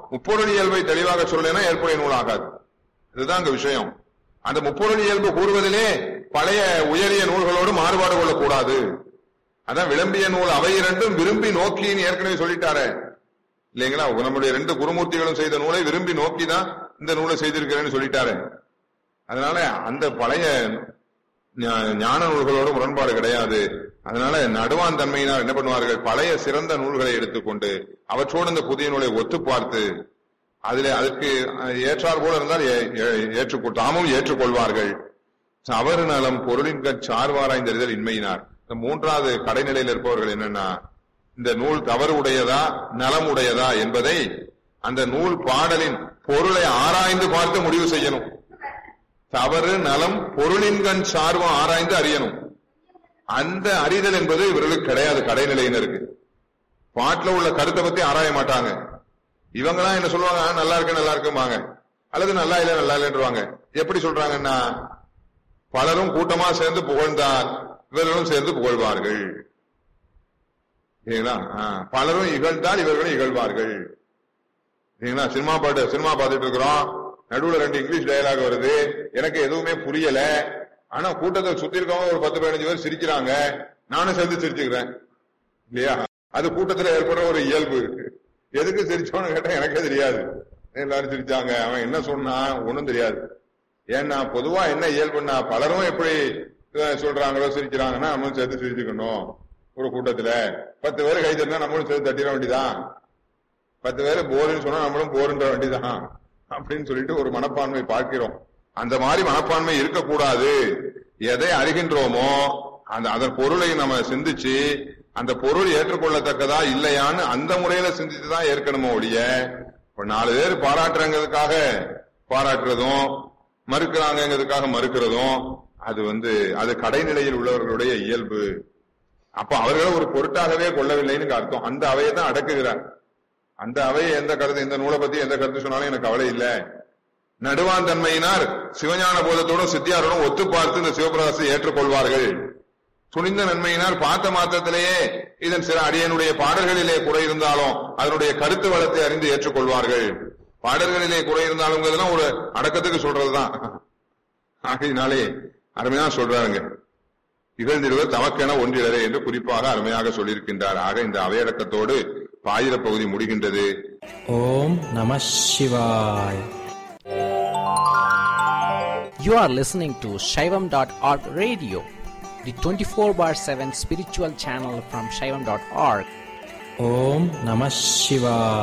முப்பொருள் இயல்பை தெளிவாக சொல்லலைன்னா ஏற்புடைய நூல் ஆகாது இதுதான் அங்க விஷயம் அந்த முப்பொருள் இயல்பு கூறுவதிலே பழைய உயரிய நூல்களோடு மாறுபாடு கொள்ளக்கூடாது அதான் விளம்பிய நூல் அவை இரண்டும் விரும்பி நோக்கின்னு ஏற்கனவே சொல்லிட்டாரே இல்லைங்களா நம்முடைய ரெண்டு குருமூர்த்திகளும் செய்த நூலை விரும்பி நோக்கி தான் இந்த நூலை செய்திருக்கிறேன்னு சொல்லிட்டாரு அதனால அந்த பழைய ஞா- ஞான நூல்களோடு முரண்பாடு கிடையாது அதனால நடுவான் தன்மையினால் என்ன பண்ணுவார்கள் பழைய சிறந்த நூல்களை எடுத்துக்கொண்டு அவற்றோடு இந்த புதிய நூலை ஒத்து பார்த்து அதிலே அதற்கு அஹ், ஏற்றார் போல இருந்தால் ஏ- ஏ- ஏற்றுக்கொள் தாமும் ஏற்றுக்கொள்வார்கள் தவறு நலம் பொருளின் சார்வாராய்ந்தறிதல் இன்மையினார் இந்த மூன்றாவது கடைநிலையில் இருப்பவர்கள் என்னன்னா இந்த நூல் தவறு உடையதா நலம் உடையதா என்பதை அந்த நூல் பாடலின் பொருளை ஆராய்ந்து பார்த்து முடிவு செய்யணும் தவறு நலம் பொருளின்கண் சார்பம் ஆராய்ந்து அறியணும் அந்த அறிதல் என்பது இவர்களுக்கு கிடையாது கடைநிலையினருக்கு பாட்டுல உள்ள கருத்தை பத்தி ஆராய மாட்டாங்க இவங்கலாம் என்ன சொல்லுவாங்க "ஆ, நல்லா இருக்கு நல்லா இருக்குமாங்க அல்லது நல்லா இல்ல நல்லா இல்லைன்றவாங்க எப்படி சொல்றாங்கன்னா பலரும் கூட்டமா சேர்ந்து புகழ்ந்தால் இவர்களும் சேர்ந்து புகழ்வார்கள் சரிங்களா ஆ, பலரும் இகழ்ந்தால் இவர்களும் இகழ்வார்கள் சரிங்களா சினிமா பாட்டு சினிமா பார்த்துட்டு இருக்கிறோம் நடுவுல ரெண்டு இங்கிலீஷ் டயலாக் வருது எனக்கு எதுவுமே புரியல ஆனா கூட்டத்தை சுத்தி இருக்கவங்க ஒரு பத்து பதினஞ்சு பேர் சிரிக்கிறாங்க நானும் சேர்ந்து சிரிச்சுக்கிறேன் இல்லையா அது கூட்டத்துல ஏற்படுற ஒரு இயல்பு இருக்கு எதுக்கு சிரிச்சோன்னு கேட்டா எனக்கே தெரியாது எல்லாரும் சிரிச்சாங்க அவன் என்ன சொன்னான் ஒண்ணும் தெரியாது ஏன்னா பொதுவா என்ன இயல்புன்னா பலரும் எப்படி அஹ், சொல்றாங்களோ சிரிக்கிறாங்கன்னா நம்மளும் சேர்த்து சிரிச்சுக்கணும் ஒரு கூட்டத்துல பத்து பேர் கை தட்டினா நம்மளும் சேர்த்து தட்டிட வேண்டியதான் பத்து பேர் போருன்னு சொன்னா நம்மளும் போருன்ற வேண்டியதான் அப்படின்னு சொல்லிட்டு ஒரு மனப்பான்மை பார்க்கிறோம் அந்த மாதிரி மனப்பான்மை இருக்கக்கூடாது எதை அறிகின்றோமோ அந்த அதன் பொருளை நம்ம சிந்திச்சு அந்த பொருள் ஏற்றுக்கொள்ளத்தக்கதா இல்லையான்னு அந்த முறையில சிந்திச்சு தான் ஏற்கணுமோ ஒழிய இப்ப நாலு பேர் பாராட்டுறங்கிறதுக்காக பாராட்டுறதும் மறுக்கிறாங்கிறதுக்காக மறுக்கிறதும் அது வந்து அது கடைநிலையில் உள்ளவர்களுடைய இயல்பு அப்ப அவர்களை ஒரு பொருட்டாகவே கொள்ளவில்லைன்னு அர்த்தம் அந்த அவையை தான் அடக்குகிறார் அந்த அவையை எந்த கருத்து இந்த நூலை பத்தி எந்த கருத்து சொன்னாலும் எனக்கு கவலை இல்ல நடுவான் தன்மையினார் சிவஞான போதத்தோடும் சித்தியாரோடும் ஒத்து பார்த்து இந்த சிவபிரகாசத்தை ஏற்றுக்கொள்வார்கள் துணிந்த நன்மையினார் பார்த்த மாத்திரத்திலேயே இதன் சில அடியனுடைய பாடல்களிலே குறை இருந்தாலும் அதனுடைய கருத்து வளத்தை அறிந்து ஏற்றுக்கொள்வார்கள் பாடல்களிலே குறை இருந்தாலும் ஒரு அடக்கத்துக்கு சொல்றதுதான் ஆகையினாலே அருமையா சொல்றாருங்க இகழ்ந்திடுவர் தமக்கென ஒன்றிடரே என்று குறிப்பாக அருமையாக சொல்லியிருக்கின்றார் ஆக இந்த அவையடக்கத்தோடு பாயிர பகுதி முடிகின்றது ஓம் நம சிவாய் You are listening to Shaivam.org radio, the 24 bar 7 spiritual channel from Shaivam.org. ஓம் நம சிவாய்